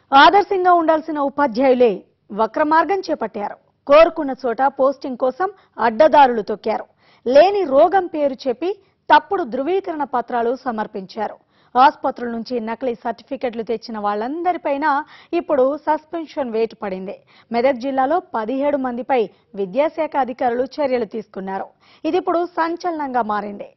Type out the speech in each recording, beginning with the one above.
ఆదర్శంగా ఉండాల్సిన ఉపాధ్యాయులే వక్రమార్గం చేపట్టారు కోరుకున్న చోట పోస్టింగ్ కోసం అడ్డదారులు తొక్కారు లేని రోగం పేరు చెప్పి తప్పుడు ధృవీకరణ పత్రాలు సమర్పించారు ఆసుపత్రుల నుంచి నకిలీ సర్టిఫికెట్లు తెచ్చిన వాళ్ళందరిపైన ఇప్పుడు సస్పెన్షన్ వేటు పడింది మెదక్ జిల్లాలో పదిహేడు మందిపై విద్యాశాఖ అధికారులు చర్యలు తీసుకున్నారు ఇది ఇప్పుడు సంచలనంగా మారింది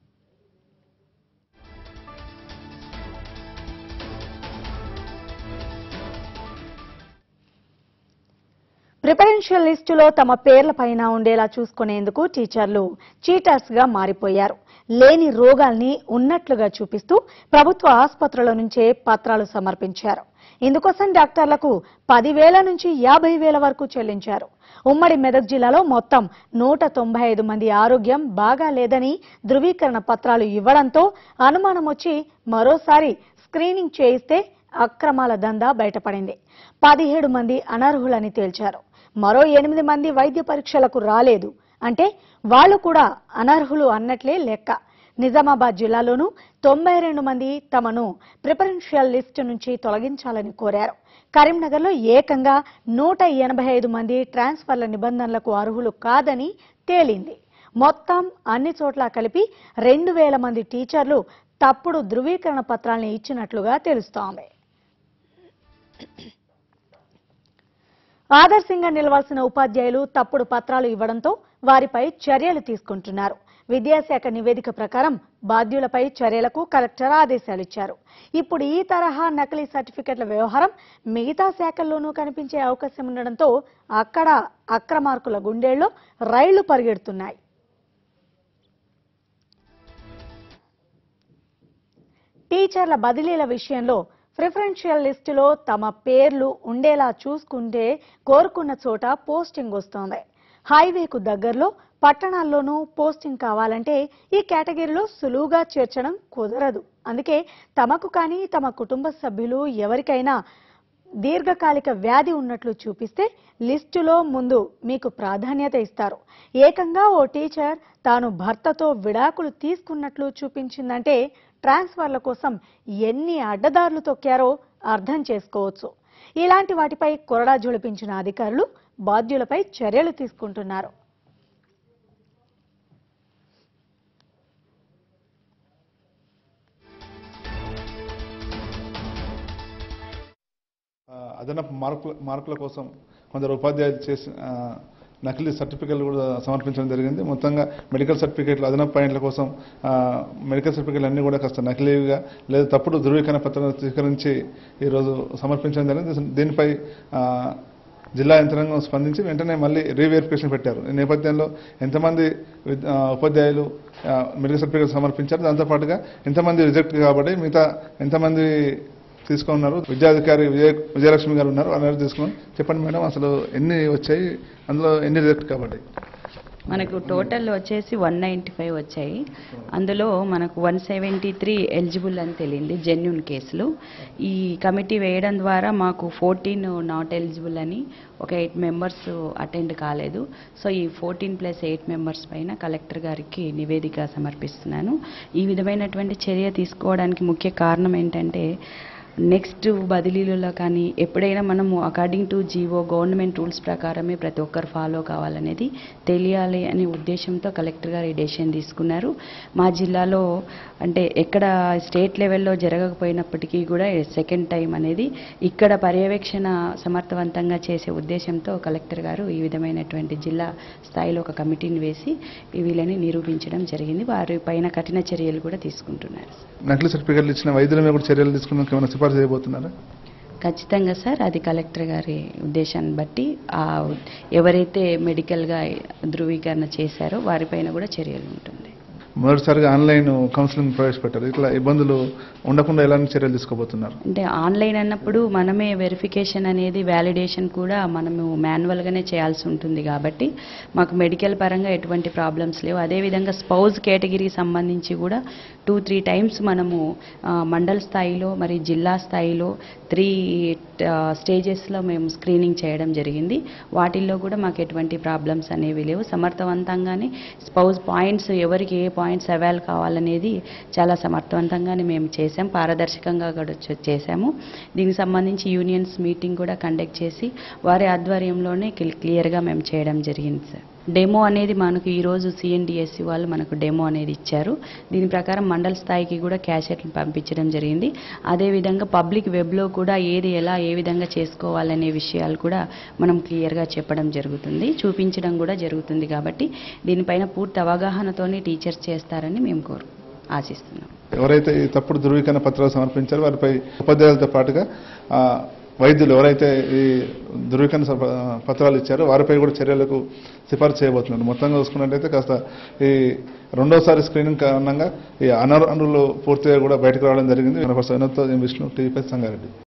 ప్రిఫరెన్షియల్ లిస్టులో తమ పేర్ల పైన ఉండేలా చూసుకునేందుకు టీచర్లు చీటర్స్ గా మారిపోయారు లేని రోగాల్ని ఉన్నట్లుగా చూపిస్తూ ప్రభుత్వ ఆసుపత్రుల నుంచే పత్రాలు సమర్పించారు ఇందుకోసం డాక్టర్లకు పదివేల నుంచి యాభై వేల వరకు చెల్లించారు ఉమ్మడి మెదక్ జిల్లాలో మొత్తం నూట తొంభై ఐదు మంది ఆరోగ్యం బాగా లేదని ధృవీకరణ పత్రాలు ఇవ్వడంతో అనుమానం వచ్చి మరోసారి స్క్రీనింగ్ చేయిస్తే అక్రమాల దందా బయటపడింది పదిహేడు మంది అనర్హులని తేల్చారు మరో ఎనిమిది మంది వైద్య పరీక్షలకు రాలేదు అంటే వాళ్ళు కూడా అనర్హులు అన్నట్లే లెక్క నిజామాబాద్ జిల్లాలోనూ తొంభై రెండు మంది తమను ప్రిఫరెన్షియల్ లిస్టు నుంచి తొలగించాలని కోరారు కరీంనగర్లో ఏకంగా నూట ఎనభై ఐదు మంది ట్రాన్స్ఫర్ల నిబంధనలకు అర్హులు కాదని తేలింది మొత్తం అన్ని చోట్ల కలిపి రెండు వేల మంది టీచర్లు తప్పుడు ధృవీకరణ పత్రాలను ఇచ్చినట్లుగా తెలుస్తోంది ఆదర్శంగా నిలవాల్సిన ఉపాధ్యాయులు తప్పుడు పత్రాలు ఇవ్వడంతో వారిపై చర్యలు తీసుకుంటున్నారు విద్యాశాఖ నివేదిక ప్రకారం బాధ్యులపై చర్యలకు కలెక్టర్ ఆదేశాలిచ్చారు ఇప్పుడు ఈ తరహా నకిలీ సర్టిఫికెట్ల వ్యవహారం మిగతా శాఖల్లోనూ కనిపించే అవకాశం ఉండడంతో అక్కడ అక్రమార్కుల గుండెల్లో రైళ్లు పరిగెడుతున్నాయి టీచర్ల బదిలీల విషయంలో ప్రిఫరెన్షియల్ లిస్టులో తమ పేర్లు ఉండేలా చూసుకుంటే కోరుకున్న చోట పోస్టింగ్ వస్తోంది హైవేకు దగ్గరలో పట్టణాల్లోనూ పోస్టింగ్ కావాలంటే ఈ కేటగిరీలో సులువుగా చేర్చడం కుదరదు అందుకే తమకు కానీ తమ కుటుంబ సభ్యులు ఎవరికైనా దీర్ఘకాలిక వ్యాధి ఉన్నట్లు చూపిస్తే లిస్టులో ముందు మీకు ప్రాధాన్యత ఇస్తారు ఏకంగా ఓ టీచర్ తాను భర్తతో విడాకులు తీసుకున్నట్లు చూపించిందంటే ట్రాన్స్ఫర్ల కోసం ఎన్ని అడ్డదారులు తొక్కారో అర్థం చేసుకోవచ్చు ఇలాంటి వాటిపై కొరడా జొలిపించిన అధికారులు బాధ్యులపై చర్యలు తీసుకుంటున్నారు ఆ, అదనపు మార్కుల మార్కుల కోసం కొందరు ఉపాధ్యాయులు చేసి ఆ, నకిలీ సర్టిఫికెట్లు కూడా సమర్పించడం జరిగింది మొత్తంగా మెడికల్ సర్టిఫికెట్లు అదనపు పాయింట్ల కోసం ఆ, మెడికల్ సర్టిఫికెట్లు అన్నీ కూడా కాస్త నకిలీగా లేదా తప్పుడు ధృవీకరణ పత్రాలు స్వీకరించి ఈరోజు సమర్పించడం జరిగింది దీనిపై ఆ, జిల్లా యంత్రాంగం స్పందించి వెంటనే మళ్ళీ రీవెరిఫికేషన్ పెట్టారు ఈ నేపథ్యంలో ఎంతమంది విద్- ఆ, ఉపాధ్యాయులు ఆ, మెడికల్ సర్టిఫికేట్ సమర్పించారు దాంతోపాటుగా ఎంతమంది రిజెక్ట్ కాబట్టి మిగతా ఎంతమంది తీసుకున్నారు విద్యాధికారి విజయ విజయలక్ష్మి గారు ఉన్నారు వాళ్ళు తీసుకున్నాం చెప్పండి మేడం అసలు ఎన్ని వచ్చాయి అందులో ఎన్ని రిజెక్ట్ కాబట్టి మనకు టోటల్ వచ్చేసి వన్ నైంటీ ఫైవ్ వచ్చాయి అందులో మనకు వన్ సెవెంటీ త్రీ ఎలిజిబుల్ అని తెలియంది జెన్యున్ కేసులు ఈ కమిటీ వేయడం ద్వారా మాకు ఫోర్టీన్ నాట్ ఎలిజిబుల్ అని ఒక ఎయిట్ మెంబర్స్ అటెండ్ కాలేదు సో ఈ ఫోర్టీన్ ప్లస్ ఎయిట్ మెంబర్స్ పైన కలెక్టర్ గారికి నివేదిక సమర్పిస్తున్నాను ఈ విధమైనటువంటి చర్య తీసుకోవడానికి ముఖ్య కారణం ఏంటంటే నెక్స్ట్ బదిలీలలో కానీ ఎప్పుడైనా మనము according to GO government rules ప్రకారమే ప్రతి ఒక్కరు ఫాలో కావాలనేది తెలియాలి అనే ఉద్దేశంతో కలెక్టర్ గారు ఈ డెసిషన్ తీసుకున్నారు మా జిల్లాలో అంటే ఎక్కడ స్టేట్ లెవెల్లో జరగకపోయినప్పటికీ కూడా సెకండ్ టైం అనేది ఇక్కడ పర్యవేక్షణ సమర్థవంతంగా చేసే ఉద్దేశంతో కలెక్టర్ గారు ఈ విధమైనటువంటి జిల్లా స్థాయిలో ఒక కమిటీని వేసి ఈ వీళ్ళని నిరూపించడం జరిగింది వారి పైన కఠిన చర్యలు కూడా తీసుకుంటున్నారు నకిలీ సర్టిఫికెట్లు ఇచ్చిన వైద్యుల మీద కూడా చర్యలు తీసుకున్నాక ఏమైనా సిఫార్సు చేయబోతున్నారా ఖచ్చితంగా సార్ అది కలెక్టర్ గారి ఉద్దేశాన్ని బట్టి ఆ ఎవరైతే మెడికల్గా ధృవీకరణ చేశారో వారిపైన కూడా చర్యలు ఉంటుంది మొదటిసారిగా ఆన్లైన్ కౌన్సిలింగ్ ప్రవేశపెట్టారు ఇట్లా ఇబ్బందులు ఉండకుండా ఎలాంటి చర్యలు తీసుకోబోతున్నారు అంటే ఆన్లైన్ అన్నప్పుడు మనమే వెరిఫికేషన్ అనేది వ్యాలిడేషన్ కూడా మనము మాన్యువల్గానే చేయాల్సి ఉంటుంది కాబట్టి మాకు మెడికల్ పరంగా ఎటువంటి ప్రాబ్లమ్స్ లేవు అదేవిధంగా స్పౌజ్ కేటగిరీకి సంబంధించి కూడా టూ త్రీ టైమ్స్ మనము ఆ, మండల్ స్థాయిలో మరి జిల్లా స్థాయిలో త్రీ స్టేజెస్లో మేము స్క్రీనింగ్ చేయడం జరిగింది వాటిల్లో కూడా మాకు ఎటువంటి ప్రాబ్లమ్స్ అనేవి లేవు సమర్థవంతంగానే స్పౌజ్ పాయింట్స్ ఎవరికి ఏ పాయింట్స్ అవైల్ కావాలనేది చాలా సమర్థవంతంగానే మేము చేసాం పారదర్శకంగా కూడా చే- చేశాము దీనికి సంబంధించి యూనియన్స్ మీటింగ్ కూడా కండక్ట్ చేసి వారి ఆధ్వర్యంలోనే క్లి- క్లియర్గా మేము చేయడం జరిగింది సార్ డెమో అనేది మనకు ఈరోజు సిఎన్డిఎస్సి వాళ్ళు మనకు డెమో అనేది ఇచ్చారు దీని ప్రకారం మండల స్థాయికి కూడా క్యాసెట్లు పంపించడం జరిగింది అదేవిధంగా పబ్లిక్ వెబ్లో కూడా ఏది ఎలా ఏ విధంగా చేసుకోవాలనే విషయాలు కూడా మనం క్లియర్గా చెప్పడం జరుగుతుంది చూపించడం కూడా జరుగుతుంది కాబట్టి దీనిపైన పూర్తి అవగాహనతోనే టీచర్స్ చేస్తారని మేము కోరు ఆశిస్తున్నాం ఎవరైతే ఈ తప్పుడు ధృవీకరణ పత్రాలు సమర్పించారో వారిపై ఉపాధ్యాయులతో పాటుగా ఆ, వైద్యులు ఎవరైతే ఈ ధృవీకరణ సప- పత్రాలు ఇచ్చారో వారిపై కూడా చర్యలకు సిఫార్సు చేయబోతున్నారు మొత్తంగా చూసుకున్నట్టయితే కాస్త ఈ రెండోసారి స్క్రీనింగ్ కారణంగా ఈ అనర్హులు పూర్తిగా కూడా బయటకు రావడం జరిగింది వినపడుతుంది వినోద్తో విష్ణు టీవీ సంగారెడ్డి